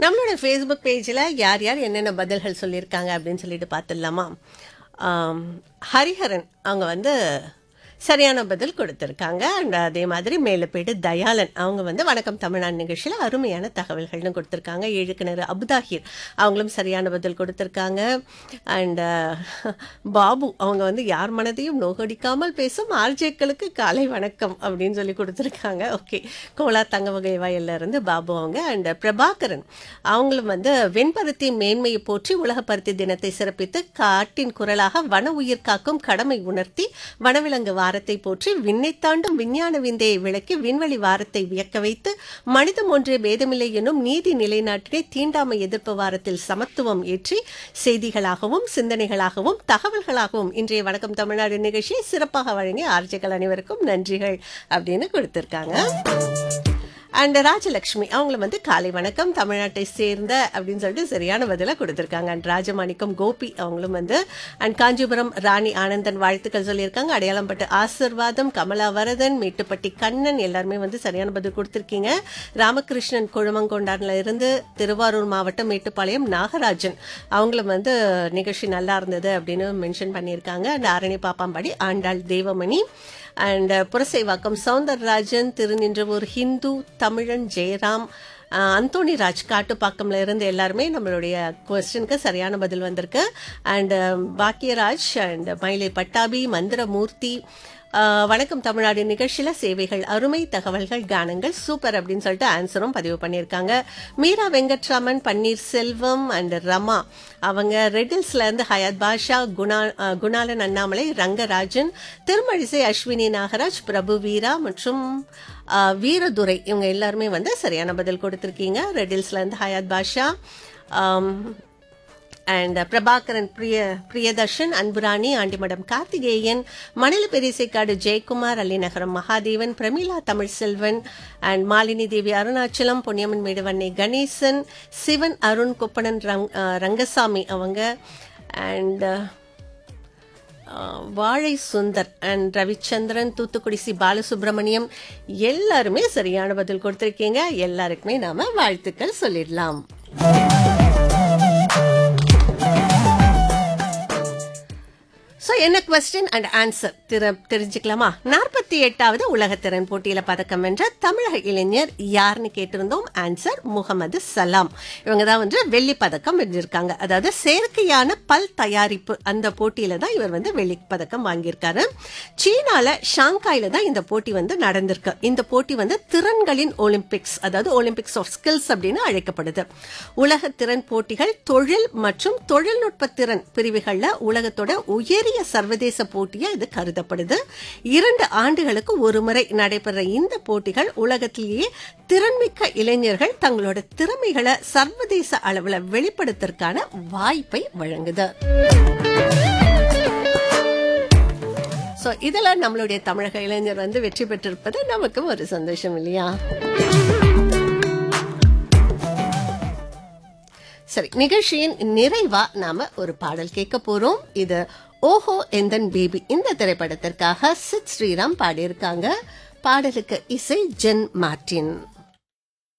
நம்மளோட ஃபேஸ்புக் பேஜில் யார் யார் என்னென்ன பதில்கள் சொல்லியிருக்காங்க அப்படின்னு சொல்லிட்டு பார்த்துடலாமா ஆம், ஹரிஹரன் அவங்க வந்து சரியான பதில் கொடுத்துருக்காங்க அண்ட் அதே மாதிரி மேலப்பேடு தயாளன் அவங்க வந்து வணக்கம் தமிழ்நாடு நிகழ்ச்சியில் அருமையான தகவல்கள்னு கொடுத்துருக்காங்க இழுக்கிணறு அபுதாஹிர் அவங்களும் சரியான பதில் கொடுத்துருக்காங்க அண்ட் பாபு அவங்க வந்து யார் மனதையும் நோகடிக்காமல் பேசும் ஆர்ஜேக்களுக்கு காலை வணக்கம் அப்படின்னு சொல்லி கொடுத்துருக்காங்க ஓகே கோலா தங்க வகை வயல்ல இருந்து பாபு அவங்க அண்ட் பிரபாகரன் அவங்களும் வந்து வெண்பருத்தி மேன்மையை போற்றி உலக பருத்தி தினத்தை சிறப்பித்து காட்டின் குரலாக வன உயிர் காக்கும் கடமை உணர்த்தி வனவிலங்கு வாரத்தை போற்றி விண்ணை தாண்டும் விஞ்ஞான விந்தையை விளக்கி விண்வெளி வாரத்தை வியக்க வைத்து மனிதம் ஒன்றே பேதமில்லை எனும் நீதி நிலைநாட்டினை தீண்டாமை எதிர்ப்பு வாரத்தில் சமத்துவம் ஏற்றி செய்திகளாகவும் சிந்தனைகளாகவும் தகவல்களாகவும் இன்றைய வணக்கம் தமிழ்நாடு நிகழ்ச்சியை சிறப்பாக வழங்கிய ஆர்ஜிகள் அனைவருக்கும் நன்றிகள் அப்படின்னு கொடுத்திருக்காங்க அண்ட் ராஜலக்ஷ்மி அவங்கள வந்து காலை வணக்கம் தமிழ்நாட்டை சேர்ந்த அப்படின்னு சொல்லிட்டு சரியான பதிலாக கொடுத்துருக்காங்க அண்ட் ராஜமாணிக்கம் கோபி அவங்களும் வந்து அண்ட் காஞ்சிபுரம் ராணி ஆனந்தன் வாழ்த்துக்கள் சொல்லியிருக்காங்க அடையாளம்பட்டு ஆசிர்வாதம் கமலா வரதன் மேட்டுப்பட்டி கண்ணன் எல்லாருமே வந்து சரியான பதில் கொடுத்துருக்கீங்க ராமகிருஷ்ணன் குழுமங்கொண்டான்ல இருந்து திருவாரூர் மாவட்டம் மேட்டுப்பாளையம் நாகராஜன் அவங்களும் வந்து நிகழ்ச்சி நல்லா இருந்தது அப்படின்னு மென்ஷன் பண்ணியிருக்காங்க அண்ட் ஆரணி பாப்பாம்பாடி ஆண்டாள் தேவமணி அண்ட் புரசைவாக்கம் சவுந்தரராஜன் திருநின்றவூர் ஹிந்து தமிழன் ஜெயராம் அஹ், அந்தோணி ராஜ் காட்டுப்பாக்கம்ல இருந்து எல்லாருமே நம்மளுடைய கொஸ்டினுக்கு சரியான பதில் வந்திருக்கு அண்ட் பாக்கியராஜ் அண்ட் மயிலை பட்டாபி மந்திரமூர்த்தி அஹ், வணக்கம் தமிழ்நாடு நிகழ்ச்சியில் சேவைகள் அருமை தகவல்கள் கானங்கள் சூப்பர் அப்படின்னு சொல்லிட்டு ஆன்சரும் பதிவு பண்ணியிருக்காங்க மீரா வெங்கட்ராமன் பன்னீர் செல்வம் அண்ட் ரமா அவங்க ரெட்டில்ஸ்ல இருந்து ஹயாத் பாஷா குணா அஹ், குணாலன் அண்ணாமலை ரங்கராஜன் திருமழிசை அஸ்வினி நாகராஜ் பிரபு வீரா மற்றும் அஹ், வீரதுரை இவங்க எல்லாருமே வந்து சரியான பதில் கொடுத்துருக்கீங்க ரெட்டில்ஸ்ல இருந்து ஹயாத் பாஷா ஆம், அண்ட் பிரபாகரன் பிரிய பிரியதர்ஷன் அன்புராணி ஆண்டிமடம் கார்த்திகேயன் மணல பெரிசைக்காடு ஜெயக்குமார் அள்ளிநகரம் மகாதேவன் பிரமிளா தமிழ் செல்வன் அண்ட் மாலினி தேவி அருணாச்சலம் பொன்னியம்மன் மேடுவண்ணை கணேசன் சிவன் அருண் கொப்பனன் ரங் அஹ், ரங்கசாமி அவங்க and Vazhai Sundar and Ravichandran Thoothukudi C Balasubramaniam எல்லாருமே சரியான பதில் கொடுத்திருக்கீங்க எல்லாருக்குமே நாம வாழ்த்துக்கள் சொல்லிடலாம் ஸோ என்ன கொஸ்டின் அண்ட் ஆன்சர் திரு தெரிஞ்சுக்கலாமா நாற்பத்தி எட்டாவது உலக திறன் போட்டியில பதக்கம் வென்ற தமிழக இளைஞர் யாருன்னு கேட்டிருந்தோம் ஆன்சர் முகமது சலாம் இவங்க தான் வந்து வெள்ளி பதக்கம் வென்றிருக்காங்க அதாவது செயற்கையான பல் தயாரிப்பு அந்த போட்டியில தான் இவர் வந்து வெள்ளி பதக்கம் வாங்கியிருக்காரு சீனால ஷாங்காயில தான் இந்த போட்டி வந்து நடந்திருக்கு இந்த போட்டி வந்து திறன்களின் ஒலிம்பிக்ஸ் அதாவது ஒலிம்பிக்ஸ் ஆஃப் ஸ்கில்ஸ் அப்படின்னு அழைக்கப்படுது உலக திறன் போட்டிகள் தொழில் மற்றும் தொழில்நுட்ப திறன் பிரிவுகள்ல உலகத்தோட உயரிய சர்வதேச போட்டியா இது கருதப்படுது இரண்டு ஆண்டுகளுக்கு ஒரு முறை நடைபெற இந்த போட்டிகள் உலகத்திலேயே திறன்மிக்க இளைஞர்கள் தங்களோட திறமைகளை சர்வதேச அளவுல வெளிப்படுத்துறதுக்கான வாய்ப்பை வழங்குது சோ இதுல நம்மளுடைய தமிழக இளைஞர் வந்து வெற்றி பெற்றிருப்பது நமக்கும் ஒரு சந்தோஷம் இல்லையா சரி நிகழ்ச்சியின் நிறைவா நாம ஒரு பாடல் கேட்க போறோம் இது ஓஹோ எந்தன் பேபி இந்த திரைப்படத்திற்காக சித் ஸ்ரீராம் பாடியிருக்காங்க பாடலுக்கு இசை ஜென் மார்டின்